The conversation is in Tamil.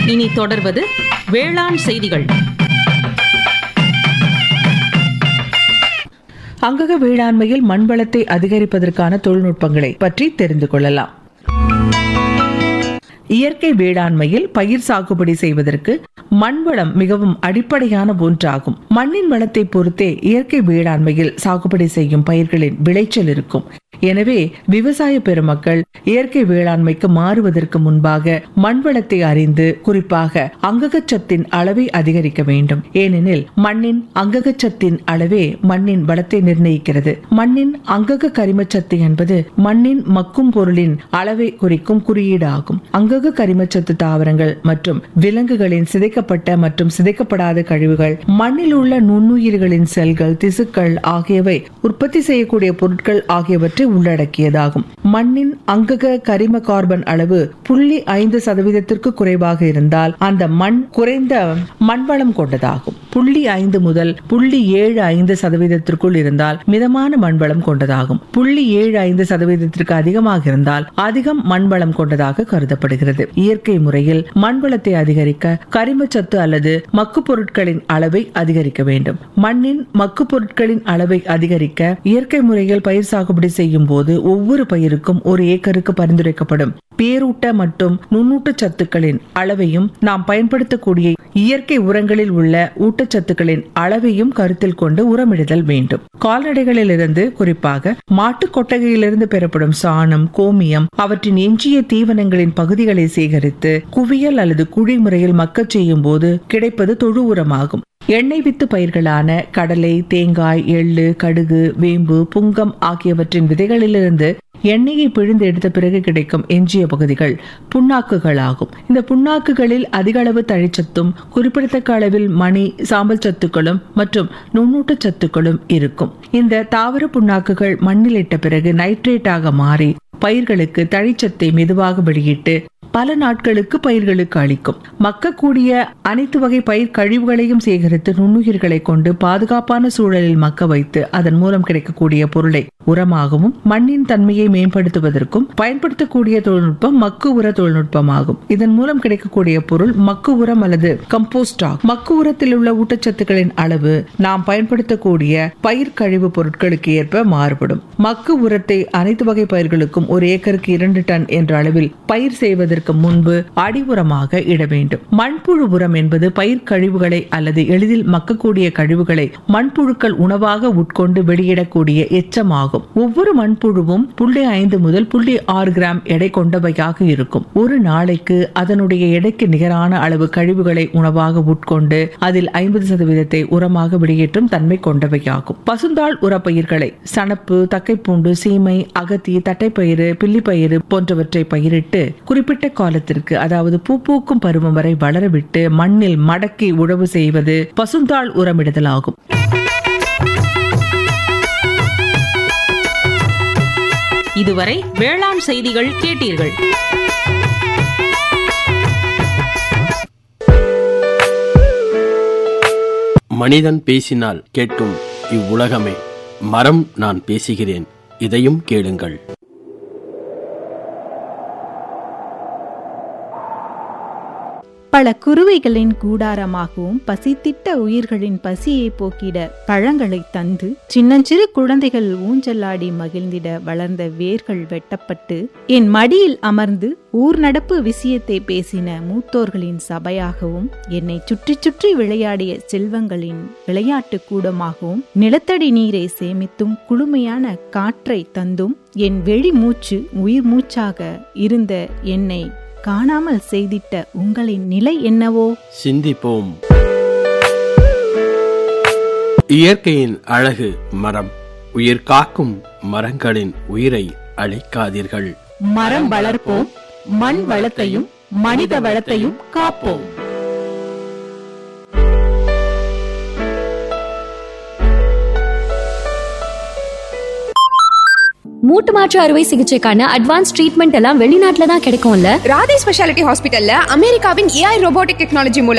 இனி தொடர்வது வேளாண் செய்திகள் அங்கக வேளாண்மையில் மண்வளத்தை அதிகரிப்பதற்கான தொழில்நுட்பங்களை பற்றி தெரிந்து கொள்ளலாம் இயற்கை வேளாண்மையில் பயிர் சாகுபடி செய்வதற்கு மண்வளம் மிகவும் அடிப்படையான ஒன்றாகும் மண்ணின் வளத்தை பொறுத்தே இயற்கை வேளாண்மையில் சாகுபடி செய்யும் பயிர்களின் விளைச்சல் இருக்கும் எனவே விவசாய பெருமக்கள் இயற்கை வேளாண்மைக்கு மாறுவதற்கு முன்பாக மண் வளத்தை அறிந்து குறிப்பாக அங்ககச்சத்தின் அளவை அதிகரிக்க வேண்டும் ஏனெனில் மண்ணின் அங்ககச்சத்தின் அளவே மண்ணின் வளத்தை நிர்ணயிக்கிறது மண்ணின் அங்கக கரிமச்சத்து என்பது மண்ணின் மக்கும் பொருளின் அளவை குறிக்கும் குறியீடு ஆகும் அங்கக கரிமச்சத்து தாவரங்கள் மற்றும் விலங்குகளின் சிதைக்கப்பட்ட மற்றும் சிதைக்கப்படாத கழிவுகள் மண்ணில் உள்ள நுண்ணுயிர்களின் செல்கள் திசுக்கள் ஆகியவை உற்பத்தி செய்யக்கூடிய பொருட்கள் ஆகியவற்றை உள்ளடக்கியதாகும் மண்ணின் அங்கக கரிம கார்பன் அளவு புள்ளி ஐந்து சதவீதத்திற்கு குறைவாக இருந்தால் அந்த மண் குறைந்த மண்வளம் கொண்டதாகும் புள்ளி ஐந்து முதல் புள்ளி ஏழு ஐந்து சதவீதத்திற்குள் இருந்தால் மிதமான மண்வளம் கொண்டதாகும் புள்ளி ஏழு ஐந்து சதவீதத்திற்கு அதிகமாக இருந்தால் அதிகம் மண்வளம் கொண்டதாக கருதப்படுகிறது இயற்கை முறையில் மண்வளத்தை அதிகரிக்க கரிமச்சத்து அல்லது மக்கு பொருட்களின் அளவை அதிகரிக்க வேண்டும் மண்ணின் மக்கு பொருட்களின் அளவை அதிகரிக்க இயற்கை முறையில் பயிர் சாகுபடி செய்யும் போது ஒவ்வொரு பயிருக்கும் ஒரு ஏக்கருக்கு பரிந்துரைக்கப்படும் பேரூட்ட மற்றும் நுண்ணூட்ட சத்துக்களின் அளவையும் நாம் பயன்படுத்தக்கூடிய இயற்கை உரங்களில் உள்ள ஊட்டச்சத்துக்களின் அளவையும் கருத்தில் கொண்டு உரமிடுதல் வேண்டும் கால்நடைகளிலிருந்து குறிப்பாக மாட்டு கொட்டகையிலிருந்து பெறப்படும் சாணம் கோமியம் அவற்றின் எஞ்சிய தீவனங்களின் பகுதிகளை சேகரித்து குவியல் அல்லது குழி முறையில் மக்கச் செய்யும் போது கிடைப்பது தொழு உரமாகும் எண்ணெய் வித்து பயிர்களான கடலை தேங்காய் எள்ளு கடுகு வேம்பு புங்கம் ஆகியவற்றின் விதைகளிலிருந்து எண்ணெயை பிழிந்து எடுத்த பிறகு கிடைக்கும் எஞ்சிய பகுதிகள் புண்ணாக்குகள் ஆகும் இந்த புண்ணாக்குகளில் அதிக அளவு தழிச்சத்தும் குறிப்பிடத்தக்க அளவில் மணி சாம்பல் சத்துக்களும் மற்றும் நுண்ணூட்ட சத்துக்களும் இருக்கும் இந்த தாவர புண்ணாக்குகள் மண்ணில் இட்ட பிறகு நைட்ரேட்டாக மாறி பயிர்களுக்கு தழிச்சத்தை மெதுவாக வெளியிட்டு பல நாட்களுக்கு பயிர்களுக்கு அளிக்கும் மக்கக்கூடிய அனைத்து வகை பயிர் கழிவுகளையும் சேகரித்து நுண்ணுயிர்களை கொண்டு பாதுகாப்பான சூழலில் மக்க வைத்து அதன் மூலம் கிடைக்கக்கூடிய பொருளை உரமாகவும் மண்ணின் தன்மையை மேம்படுத்துவதற்கும் பயன்படுத்தக்கூடிய தொழில்நுட்பம் மக்கு உர தொழில்நுட்பமாகும் இதன் மூலம் கிடைக்கக்கூடிய பொருள் மக்கு உரம் அல்லது கம்போஸ்ட் ஆகும் மக்கு உரத்தில் உள்ள ஊட்டச்சத்துக்களின் அளவு நாம் பயன்படுத்தக்கூடிய பயிர் கழிவு பொருட்களுக்கு ஏற்ப மாறுபடும் மக்கு உரத்தை அனைத்து வகை பயிர்களுக்கும் ஒரு ஏக்கருக்கு இரண்டு டன் என்ற அளவில் பயிர் செய்வதற்கு முன்பு அடி உரமாக இட வேண்டும் மண்புழு உரம் என்பது பயிர் கழிவுகளை அல்லது எளிதில் மக்கக்கூடிய கழிவுகளை மண்புழுக்கள் உணவாக உட்கொண்டு வெளியிடக்கூடிய எச்சமாகும் ஒவ்வொரு மண்புழுவும் புள்ளி ஐந்து முதல் புள்ளி ஆறு கிராம் எடை கொண்டவையாக இருக்கும் ஒரு நாளைக்கு அதனுடைய எடைக்கு நிகரான அளவு கழிவுகளை உணவாக உட்கொண்டு அதில் ஐம்பது சதவீதத்தை உரமாக வெளியேற்றும் தன்மை கொண்டவையாகும் பசுந்தாள் உரப்பயிர்களை சணப்பு தக்கைப்பூண்டு சீமை அகத்தி தட்டைப்பயிறு பில்லிப்பயிறு போன்றவற்றை பயிரிட்டு குறிப்பிட்ட காலத்திற்கு அதாவது பூ பூக்கும் பருவம் வரை வளரவிட்டு மண்ணில் மடக்கி உழவு செய்வது பசுந்தாள் உரமிடுதல் ஆகும் இதுவரை வேளாண் செய்திகள் கேட்டீர்கள் மனிதன் பேசினால் கேட்கும் இவ்வுலகமே மரம் நான் பேசுகிறேன் இதையும் கேளுங்கள் பல குருவிகளின் கூடாரமாகவும் பசித்திட்ட உயிர்களின் பசியை போக்கிட பழங்களை தந்து சின்னஞ்சிறு குழந்தைகள் ஊஞ்சலாடி மகிழ்ந்திட வளர்ந்த வேர்கள் வெட்டப்பட்டு என் மடியில் அமர்ந்து ஊர் நடப்பு விஷயத்தை பேசின மூத்தோர்களின் சபையாகவும் என்னை சுற்றி சுற்றி விளையாடிய செல்வங்களின் விளையாட்டு கூடமாகவும் நிலத்தடி நீரை சேமித்தும் குளுமையான காற்றை தந்தும் என் வெளி மூச்சு உயிர் மூச்சாக இருந்த என்னை காணாமல் செய்திட்ட உங்களின் நிலை என்னவோ சிந்திப்போம் இயற்கையின் அழகு மரம் உயிர் காக்கும் மரங்களின் உயிரை அழிக்காதீர்கள் மரம் வளர்ப்போம் மண் வளத்தையும் மனித வளத்தையும் காப்போம் மூட்டு மாற்று அறுவை சிகிச்சைக்கான அட்வான்ஸ் ட்ரீட்மெண்ட் எல்லாம் வெளிநாட்டுல தான் கிடைக்கும்ல ராதே ஸ்பெஷாலிட்டி ஹாஸ்பிட்டல்ல அமெரிக்காவின் ஏஐ ரோபோட்டிக் டெக்னாலஜி மூலம்